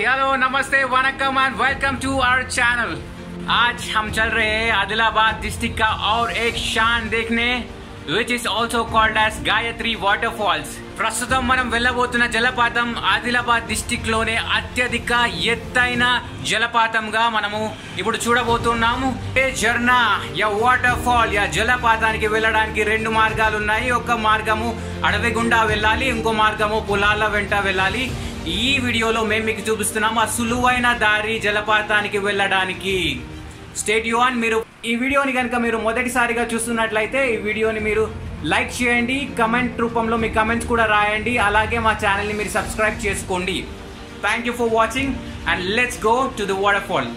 Hello नमस्ते वनकम and welcome to our channel आज हम चल रहे हैं आदिलाबाद डिस्ट्रिक्ट का और एक शान देखने which is also called as Gayatri water falls ప్రస్తుతం మనం వెళ్ళబోతున్న జలపాతం ఆదిలాబాద్ డిస్టిక్ లోనే అత్యధిక ఎత్తైన జలపాతంగా మనము ఇప్పుడు చూడబోతున్నాము ఏ జర్నా యా వాటర్ ఫాల్ యా జలపాతానికి వెళ్ళడానికి రెండు మార్గాలు ఉన్నాయి ఒక మార్గము అడవి గుండా వెళ్ళాలి ఇంకో మార్గము పొలాల వెంట వెళ్ళాలి ఈ వీడియోలో మేము మీకు చూపిస్తున్నాము ఆ సులువైన దారి జలపాతానికి వెళ్ళడానికి స్టేట్ యూన్ మీరు ఈ వీడియోని కనుక మీరు మొదటిసారిగా చూస్తున్నట్లయితే ఈ వీడియోని మీరు లైక్ చేయండి కమెంట్ రూపంలో మీ కమెంట్స్ కూడా రాయండి అలాగే మా ఛానల్ని మీరు సబ్స్క్రైబ్ చేసుకోండి thank you for watching and let's go to the waterfall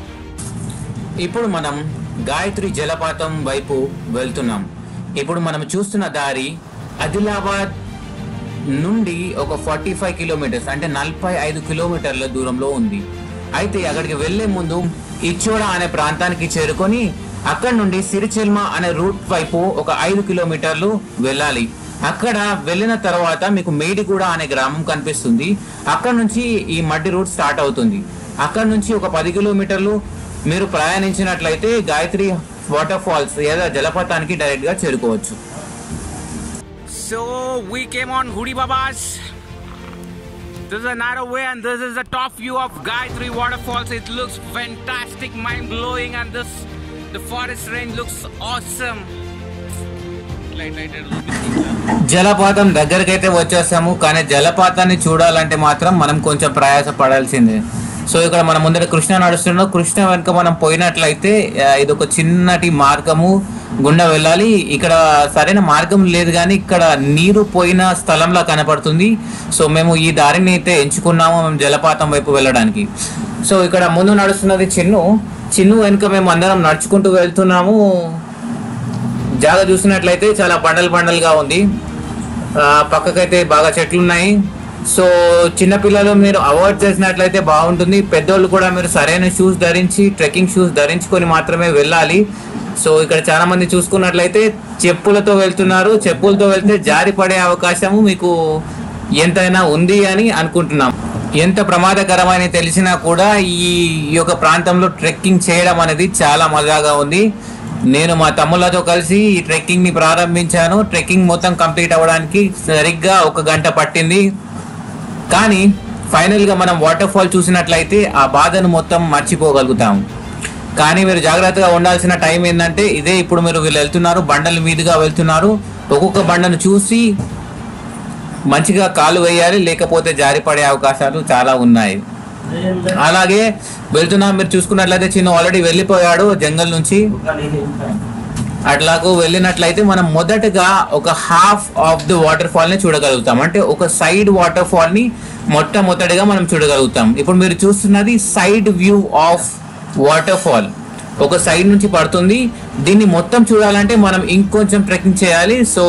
ఇప్పుడు మనం గాయత్రి జలపాతం వైపు వెళ్తున్నాం ఇప్పుడు మనం చూస్తున్న దారి ఆదిలాబాద్ నుండి ఒక ఫార్టీ ఫైవ్ కిలోమీటర్స్ అంటే నలభై ఐదు కిలోమీటర్ల దూరంలో ఉంది అయితే అక్కడికి వెళ్లే ముందు ఇచ్చోడ అనే ప్రాంతానికి చేరుకొని అక్కడ నుండి సిరిచెల్మ అనే రూట్ వైపు ఒక ఐదు కిలోమీటర్లు వెళ్ళాలి అక్కడ వెళ్ళిన తర్వాత మీకు మేడిగూడ అనే గ్రామం కనిపిస్తుంది అక్కడ నుంచి ఈ మడ్డి రూట్ స్టార్ట్ అవుతుంది అక్కడ నుంచి ఒక పది కిలోమీటర్లు మీరు ప్రయాణించినట్లయితే గాయత్రి వాటర్ ఫాల్స్ లేదా జలపాతానికి డైరెక్ట్ గా చేరుకోవచ్చు సో వీ కేమ్ ఆన్ హుడి బాబాస్ This is a narrow way, and this is the top view of Gayatri waterfalls. It looks fantastic, mind blowing, and this the forest range looks awesome. Light, light, light, look at this. జలపాతం దగ్గరకైతే వచ్చేసాము కానీ జలపాతాన్ని చూడాలంటే మాత్రం మనం కొంచెం ప్రయాస పడాల్సిందే so ఇక్కడ మనం ముందర కృష్ణ నడుస్తున్నాం కృష్ణ వెనుక మనం పోయినట్లయితే ఆ, ఇది ఒక చిన్నటి మార్గము గుండా వెళ్ళాలి ఇక్కడ సరైన మార్గం లేదు కానీ ఇక్కడ నీరు పోయిన స్థలంలా కనపడుతుంది సో మేము ఈ దారిని అయితే ఎంచుకున్నాము మేము జలపాతం వైపు వెళ్ళడానికి సో ఇక్కడ ముందు నడుస్తున్నది చిన్ను చిన్ను వెనుక మేము అందరం నడుచుకుంటూ వెళ్తున్నాము జాగా చూసినట్లయితే చాలా బండలు బండలుగా ఉంది ఆ, పక్కకైతే బాగా చెట్లు ఉన్నాయి సో చిన్నపిల్లలు మీరు అవాయిడ్ చేసినట్లయితే బాగుంటుంది పెద్దోళ్ళు కూడా మీరు సరైన షూస్ ధరించి ట్రెక్కింగ్ షూస్ ధరించుకొని మాత్రమే వెళ్ళాలి సో ఇక్కడ చాలా మంది చూసుకున్నట్లయితే చెప్పులతో వెళ్తున్నారు చెప్పులతో వెళ్తే జారి పడే అవకాశము మీకు ఎంతైనా ఉంది అని అనుకుంటున్నాం ఎంత ప్రమాదకరమైన తెలిసినా కూడా ఈ యొక్క ప్రాంతంలో ట్రెక్కింగ్ చేయడం అనేది చాలా మజాగా ఉంది నేను మా తమ్ముళ్ళతో కలిసి ఈ ట్రెక్కింగ్ ని ప్రారంభించాను ట్రెక్కింగ్ మొత్తం కంప్లీట్ అవ్వడానికి సరిగ్గా ఒక గంట పట్టింది కానీ ఫైనల్ గా మనం వాటర్ ఫాల్ చూసినట్లయితే ఆ బాధను మొత్తం మర్చిపోగలుగుతాం కానీ మీరు జాగ్రత్తగా ఉండాల్సిన టైం ఏంటంటే ఇదే ఇప్పుడు మీరు వీళ్ళు వెళ్తున్నారు బండల మీదుగా వెళ్తున్నారు ఒక్కొక్క బండను చూసి మంచిగా కాలు వేయాలి లేకపోతే జారిపడే అవకాశాలు చాలా ఉన్నాయి అలాగే వెళ్తున్నాం మీరు చూసుకున్నట్లయితే చిన్న ఆల్రెడీ వెళ్ళిపోయాడు జంగల్ నుంచి అట్లాగూ వెళ్ళినట్లయితే మనం మొదటగా ఒక half of the waterfall ని చూడగలుగుతాం అంటే ఒక సైడ్ వాటర్ ఫాల్ ని మొట్టమొదటిగా మనం చూడగలుగుతాం ఇప్పుడు మీరు చూస్తున్నది side view of waterfall ఒక సైడ్ నుంచి పడుతుంది దీన్ని మొత్తం చూడాలంటే మనం ఇంకొంచెం ట్రెక్కింగ్ చేయాలి సో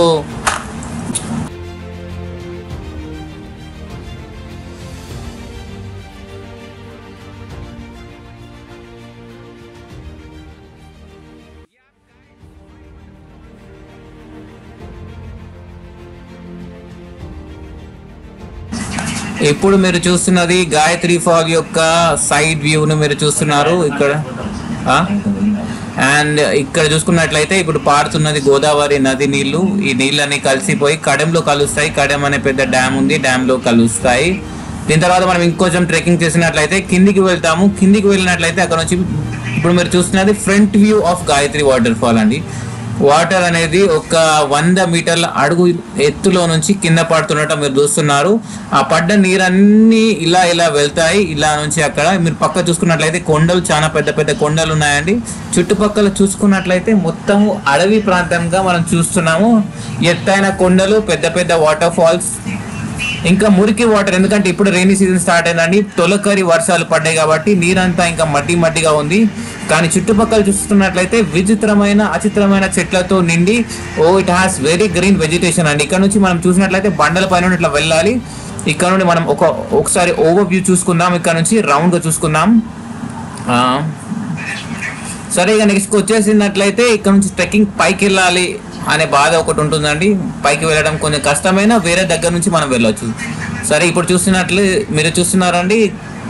ఇప్పుడు మీరు చూస్తున్నది గాయత్రి ఫాగ్ యొక్క సైడ్ వ్యూను మీరు చూస్తున్నారు ఇక్కడ అండ్ ఇక్కడ చూసుకున్నట్లయితే ఇప్పుడు పారుతున్నది గోదావరి నది నీళ్లు ఈ నీళ్ళని కలిసిపోయి కడెంలో కలుస్తాయి కడెం అనే పెద్ద డ్యామ్ ఉంది డ్యామ్ లో కలుస్తాయి దీని తర్వాత మనం ఇంకొంచెం ట్రెక్కింగ్ చేసినట్లయితే కిందికి వెళ్తాము కిందికి వెళ్ళినట్లయితే అక్కడ నుంచి ఇప్పుడు మీరు చూస్తున్నది front view of Gayatri waterfall అండి వాటర్ అనేది ఒక వంద మీటర్ల అడుగు ఎత్తులో నుంచి కింద పడుతున్నట్టు మీరు చూస్తున్నారు ఆ పడ్డ నీరన్నీ ఇలా ఇలా వెళ్తాయి ఇలా నుంచి అక్కడ మీరు పక్క చూసుకున్నట్లయితే కొండలు చాలా పెద్ద పెద్ద కొండలు ఉన్నాయండి చుట్టుపక్కల చూసుకున్నట్లయితే మొత్తం అడవి ప్రాంతంగా మనం చూస్తున్నాము ఎత్తైన కొండలు పెద్ద పెద్ద వాటర్ ఫాల్స్ ఇంకా మురికి వాటర్ ఎందుకంటే ఇప్పుడు రెయినీ సీజన్ స్టార్ట్ అయిందండి తొలకరి వర్షాలు పడ్డాయి కాబట్టి నీరంతా ఇంకా మట్టి మట్టిగా ఉంది కానీ చుట్టుపక్కల చూస్తున్నట్లయితే విచిత్రమైన అచిత్రమైన చెట్లతో నిండి oh it has very green vegetation అండి ఇక్కడ నుంచి మనం చూసినట్లయితే బండల పైన ఇట్లా వెళ్ళాలి ఇక్కడ నుండి మనం ఒక ఒకసారి ఓవర్ వ్యూ చూసుకుందాం ఇక్కడ నుంచి రౌండ్ గా చూసుకుందాం ఆ, సరే ఇక నెక్స్ట్ వచ్చేసినట్లయితే ఇక్కడ నుంచి ట్రెక్కింగ్ పైకి వెళ్ళాలి అనే బాధ ఒకటి ఉంటుందండి పైకి వెళ్ళడం కొంచెం కష్టమైన వేరే దగ్గర నుంచి మనం వెళ్ళొచ్చు సరే ఇప్పుడు చూస్తున్నట్లు మీరు చూస్తున్నారండి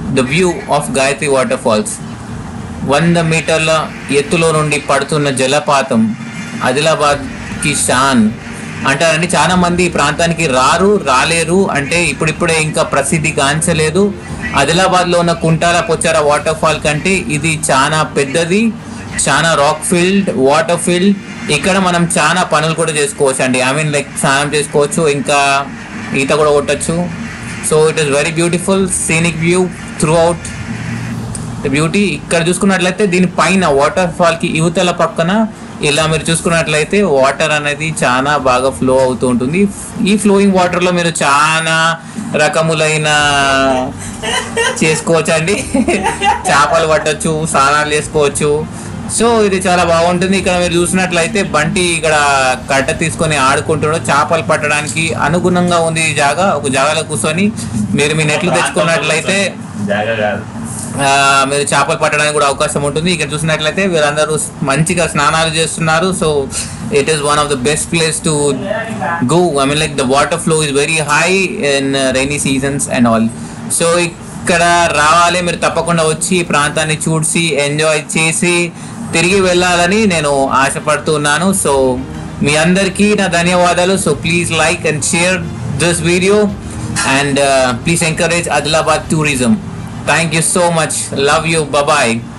the view of Gayatri water waterfalls వంద మీటర్ల ఎత్తులో నుండి పడుతున్న జలపాతం ఆదిలాబాద్కి షాన్ అంటారండి చాలా మంది ఈ ప్రాంతానికి రారు రాలేరు అంటే ఇప్పుడిప్పుడే ఇంకా ప్రసిద్ధి గాంచలేదు ఆదిలాబాద్లో ఉన్న కుంటాల పొచ్చార వాటర్ ఫాల్ కంటే ఇది చాలా పెద్దది చాలా రాక్ ఫీల్డ్ వాటర్ ఫీల్డ్ ఇక్కడ మనం చాలా పనులు కూడా చేసుకోవచ్చు అండి ఐ మీన్ లైక్ స్నానం చేసుకోవచ్చు ఇంకా ఈత కూడా కొట్టచ్చు so it is very beautiful scenic view throughout beauty ఇక్కడ చూసుకున్నట్లయితే దీని పైన వాటర్ ఫాల్ కి యువతల పక్కన ఇలా మీరు చూసుకున్నట్లయితే వాటర్ అనేది చాలా బాగా ఫ్లో అవుతూ ఉంటుంది ఈ ఫ్లోయింగ్ వాటర్ లో మీరు చాలా రకములైన చేసుకోవచ్చు అండి చేపలు పట్టొచ్చు స్నానాలు చేసుకోవచ్చు సో ఇది చాలా బాగుంటుంది ఇక్కడ మీరు చూసినట్లయితే బంటి ఇక్కడ కట్ట తీసుకొని ఆడుకుంటున్నాడు చేపలు పట్టడానికి అనుగుణంగా ఉంది ఈ జాగా ఒక జాగాలో కూర్చొని మీరు మీ నెట్లు తెచ్చుకున్నట్లయితే జాగా కాదు ఆ, మీరు చేపలు పట్టడానికి కూడా అవకాశం ఉంటుంది ఇక్కడ చూసినట్లయితే వీరందరూ మంచిగా స్నానాలు చేస్తున్నారు so it is one of the best place to go I mean like the water flow is very high in rainy seasons and also ఇక్కడ రావాలి మీరు తప్పకుండా వచ్చి ఈ ప్రాంతాన్ని చూసి ఎంజాయ్ చేసి తిరిగి వెళ్ళాలని నేను ఆశపడుతున్నాను సో మీ అందరికీ నా ధన్యవాదాలు so please like and share this video and please encourage Adilabad tourism Thank you so much. Love you. Bye bye.